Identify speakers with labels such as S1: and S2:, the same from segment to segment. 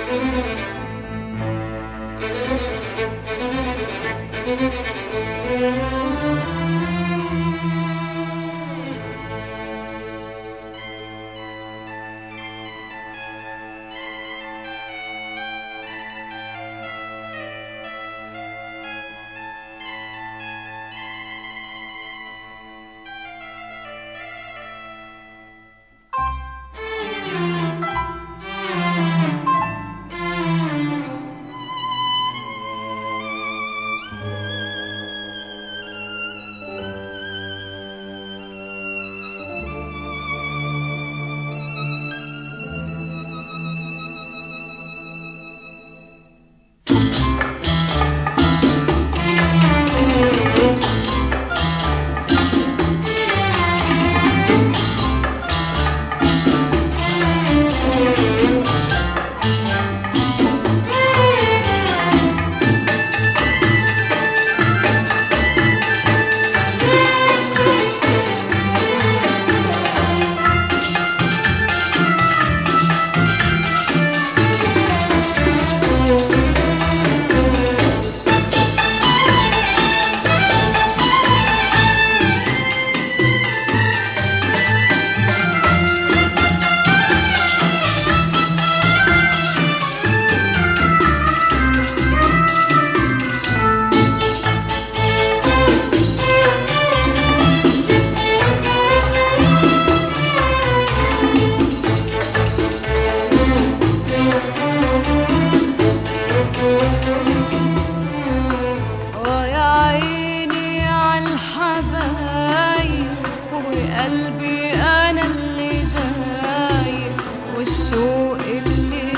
S1: قلبي انا اللي داير والشوق اللي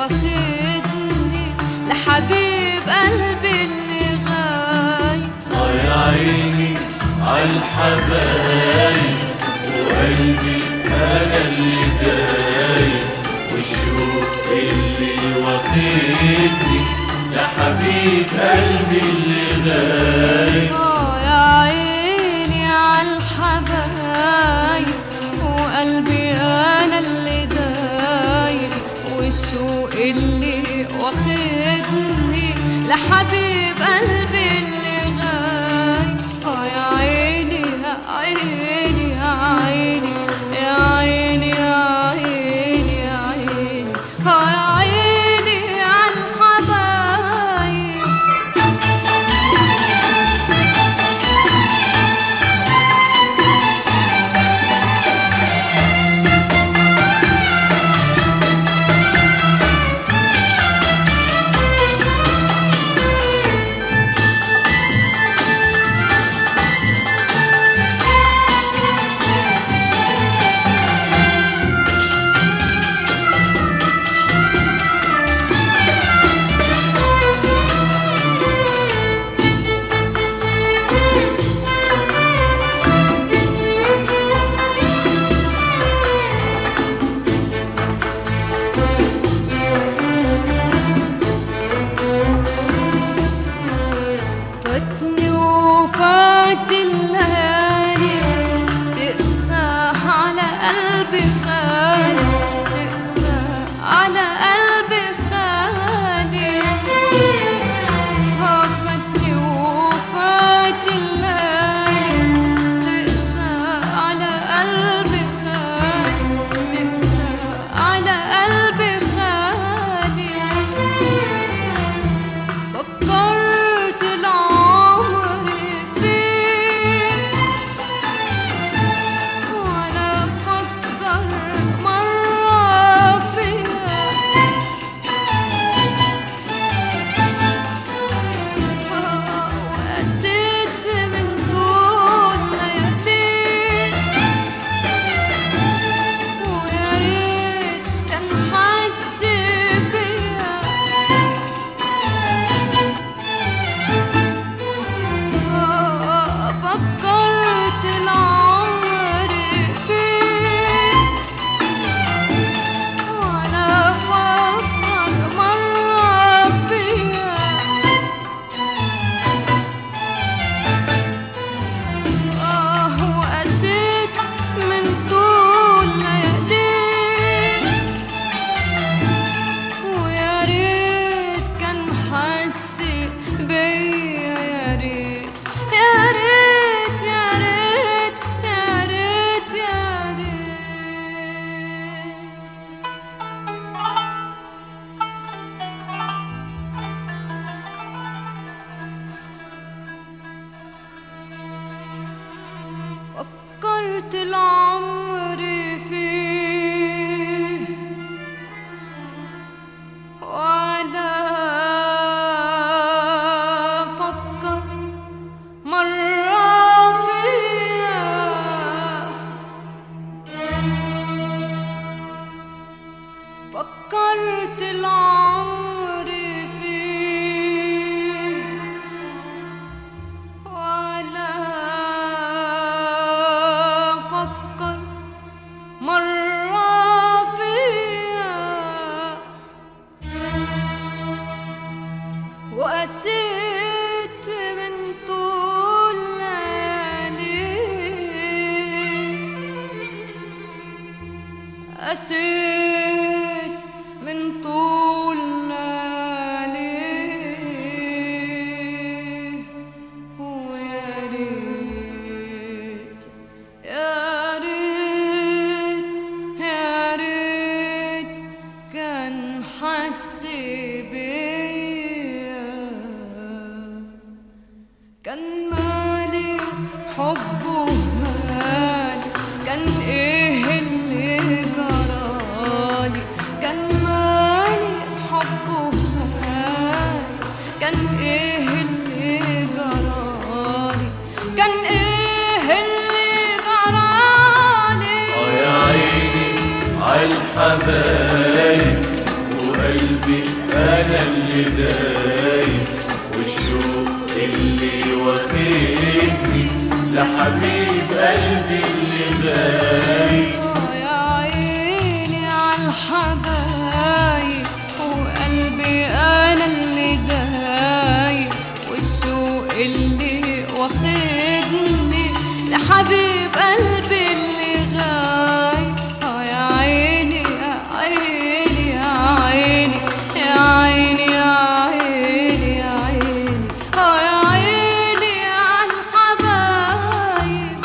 S1: واخدني لحبيب قلبي اللي غايب
S2: اه يا عيني عالحبايب وقلبي انا اللي دايب والشوق اللي واخدني لحبيب قلبي اللي غايب
S1: اه يا عيني عالحبايب وقلبي انا اللي دايب والشوق اللي واخدني لحبيب قلبي اللي غايب اه يا عيني يا عيني يا عيني يا عيني يا عيني يا عيني اه يا عيني عالحبايب فاتني وفات الليالي تقسى على قلبي خالي تقسى على قلبي خالي ها فاتني وفات الليالي تقسى على قلبي خالي تقسى على قلبي خالي فكرت العمر فيك ولا فكر مرة فيها فكرت العمر فيه ولا فكر مرة فيا وقسيت من طول ليالي قسيت من طول ليالي ويا ريت يا ريت يا ريت كان حس بيا كان مالي حبه مالي كان ايه اللي جرالي كان مالي حبه مالي كان ايه اللي جرالي كان ايه اللي جرالي
S2: اه يا عيني عالحبايب وقلبي انا اللي دايب والشوق اللي واخدني لحبيب قلبي اللي غايب
S1: يا عيني عالحبايب وقلبي انا اللي دايب والشوق اللي واخدني لحبيب قلبي اللي غايب آه يا عيني يا عيني يا عيني يا عيني يا عيني يا عيني آه يا عيني عالحبايب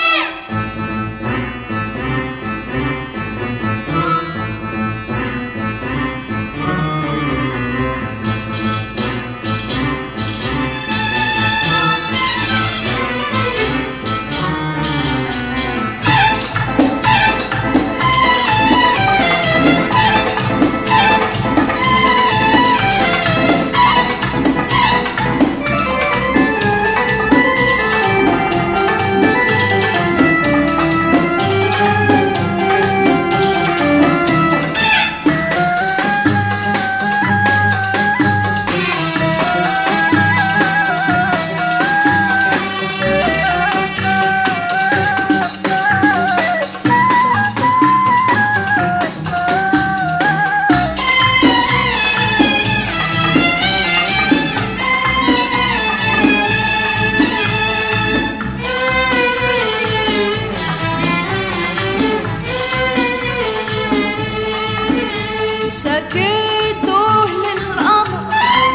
S1: شكيته للقمر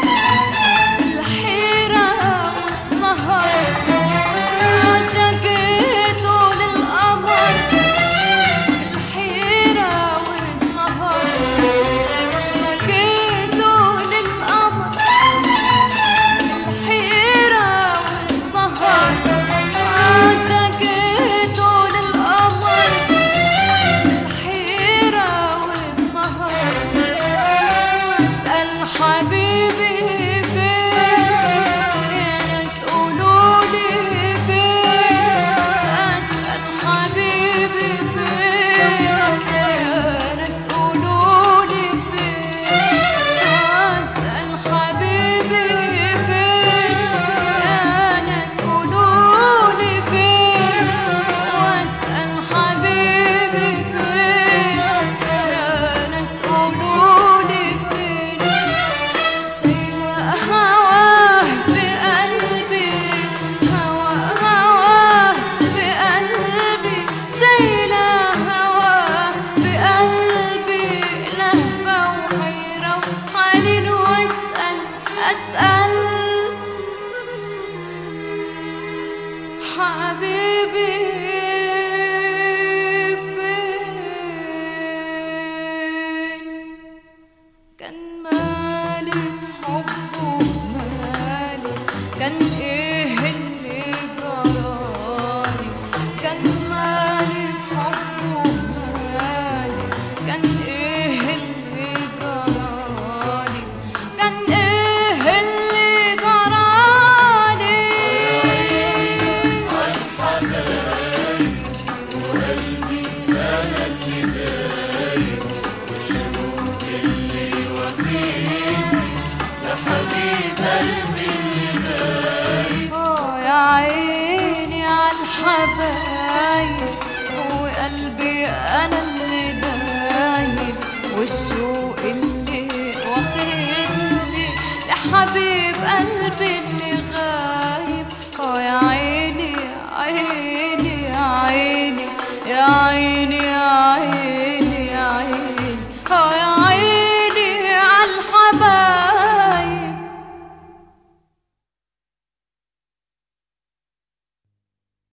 S1: الحيرة والسهر شكيته للقمر الحيرة والسهر شكيته للقمر الحيرة والسهر شكيته للقمر الحيرة والسهر واسأل حبيبي فين يا ناس قولولي فين اسأل حبيبي فين يا ناس قولولي فين اسأل حبيبي فين يا ناس قولولي فين واسأل حبيبي فين يا ناس قولولي فين شايلة هواه بقلبي هوا هواه بقلبي شايلة هواه بقلبي لهفة وحيرة وحنين واسأل أسأل حبيبي فين كان مالي حبه مالي كان ايه اللي جرالي كان مالي حبه مالي كان ايه اللي جرالي كان ايه اللي جرالي
S2: عالحبايب وقلبي انا اللي دايب والشوق
S1: انا اللي دايب والشوق اللي واخدني لحبيب قلبي اللي غايب اه يا عيني يا عيني يا عيني يا عيني يا عيني